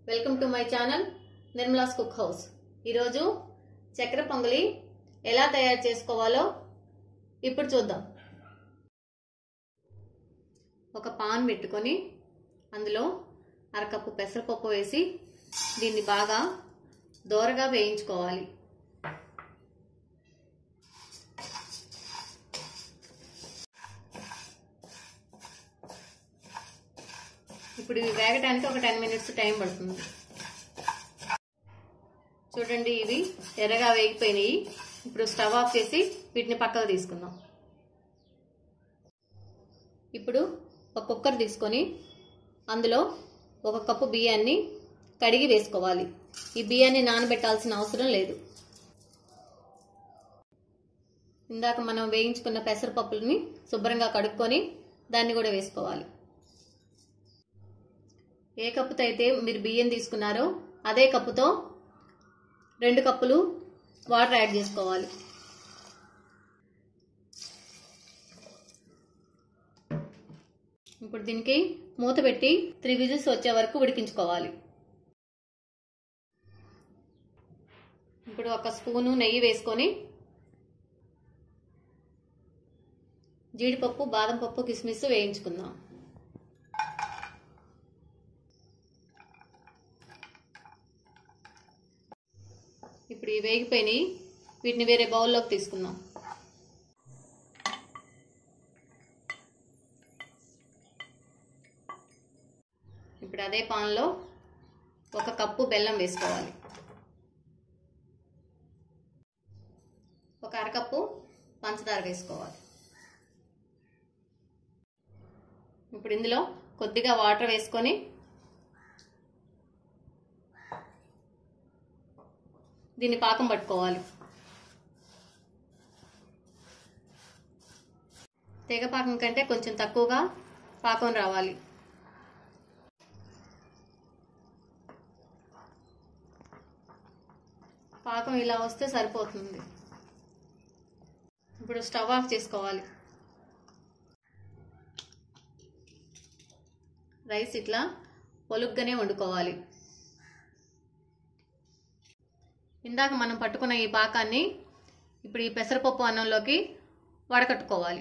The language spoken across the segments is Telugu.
welcome to my channel Nirmala's cook house ఈరోజు చక్కెర పొంగలి ఎలా తయారు చేసుకోవాలో ఇప్పుడు చూద్దాం ఒక పాన్ పెట్టుకొని అందులో అరకప్పు పెసరపప్పు వేసి దీన్ని బాగా దోరగా వేయించుకోవాలి ఇప్పుడు ఇవి వేగటానికి ఒక టెన్ మినిట్స్ టైం పడుతుంది చూడండి ఇవి ఎర్రగా వేగిపోయినాయి ఇప్పుడు స్టవ్ ఆఫ్ చేసి వీటిని పక్కకు తీసుకుందాం ఇప్పుడు ఒక కుక్కర్ తీసుకొని అందులో ఒక కప్పు బియ్యాన్ని కడిగి వేసుకోవాలి ఈ బియ్యాన్ని నానబెట్టాల్సిన అవసరం లేదు ఇందాక మనం వేయించుకున్న పెసరపప్పులని శుభ్రంగా కడుక్కొని దాన్ని కూడా వేసుకోవాలి ఏ కప్పుతో అయితే మీరు బియ్యం తీసుకున్నారో అదే కప్పుతో రెండు కప్పులు వాటర్ యాడ్ చేసుకోవాలి ఇప్పుడు దీనికి మూత పెట్టి త్రీ విజిల్స్ వచ్చే వరకు ఉడికించుకోవాలి ఇప్పుడు ఒక స్పూను నెయ్యి వేసుకొని జీడిపప్పు బాదం పప్పు కిస్మిస్ వేయించుకుందాం ఇప్పుడు ఇవి వేగిపోయినాయి వీటిని వేరే బౌల్లోకి తీసుకుందాం ఇప్పుడు అదే పాన్లో ఒక కప్పు బెల్లం వేసుకోవాలి ఒక అరకప్పు పంచదార వేసుకోవాలి ఇప్పుడు ఇందులో కొద్దిగా వాటర్ వేసుకొని దీన్ని పాకం పట్టుకోవాలి తీగ పాకం కంటే కొంచెం తక్కువగా పాకం రావాలి పాకం ఇలా వస్తే సరిపోతుంది ఇప్పుడు స్టవ్ ఆఫ్ చేసుకోవాలి రైస్ ఇట్లా పొలుగ్గానే వండుకోవాలి ఇందాక మనం పట్టుకున్న ఈ పాకాన్ని ఇప్పుడు ఈ పెసరపప్పు అన్నంలోకి వడకట్టుకోవాలి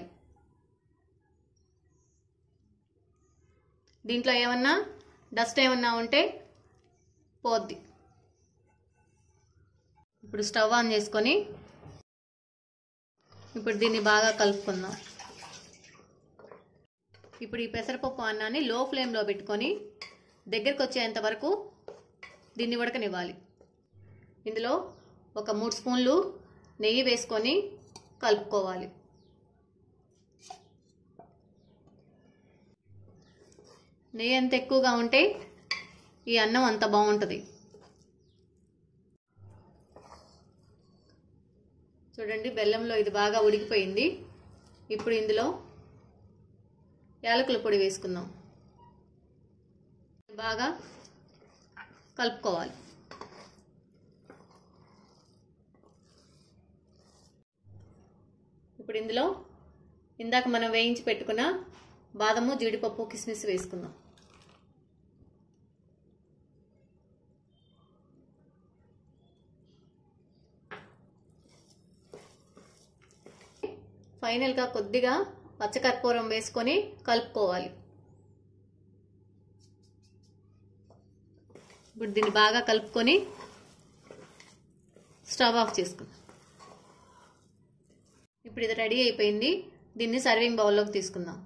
దీంట్లో ఏమన్నా డస్ట్ ఏమన్నా ఉంటే పోద్ది ఇప్పుడు స్టవ్ ఆన్ చేసుకొని ఇప్పుడు దీన్ని బాగా కలుపుకుందాం ఇప్పుడు ఈ పెసరపప్పు అన్నాన్ని లో ఫ్లేమ్లో పెట్టుకొని దగ్గరికి వచ్చేంత వరకు దీన్ని ఉడకనివ్వాలి ఇందులో ఒక మూడు స్పూన్లు నెయ్యి వేసుకొని కలుపుకోవాలి నెయ్యి ఎంత ఎక్కువగా ఉంటే ఈ అన్నం అంత బాగుంటుంది చూడండి బెల్లంలో ఇది బాగా ఉడికిపోయింది ఇప్పుడు ఇందులో యాలకుల పొడి వేసుకుందాం బాగా కలుపుకోవాలి ఇప్పుడు ఇందులో ఇందాక మనం వేయించి పెట్టుకున్న బాదము జీడిపప్పు కిస్మిస్ వేసుకుందాం ఫైనల్గా కొద్దిగా పచ్చకర్పూరం వేసుకొని కలుపుకోవాలి ఇప్పుడు దీన్ని బాగా కలుపుకొని స్టవ్ ఆఫ్ చేసుకుందాం ఇప్పుడు ఇది రెడీ అయిపోయింది దీన్ని సర్వింగ్ బౌల్లోకి తీసుకుందాం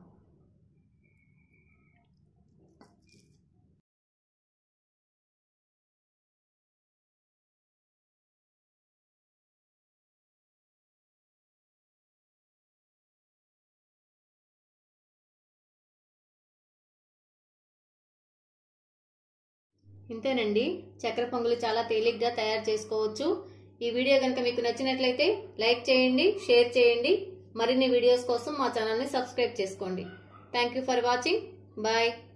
ఇంతేనండి చక్కెర పొంగలు చాలా తేలిగ్గా తయారు చేసుకోవచ్చు ఈ వీడియో కనుక మీకు నచ్చినట్లయితే లైక్ చేయండి షేర్ చేయండి మరిన్ని వీడియోస్ కోసం మా ఛానల్ని సబ్స్క్రైబ్ చేసుకోండి thank you for watching bye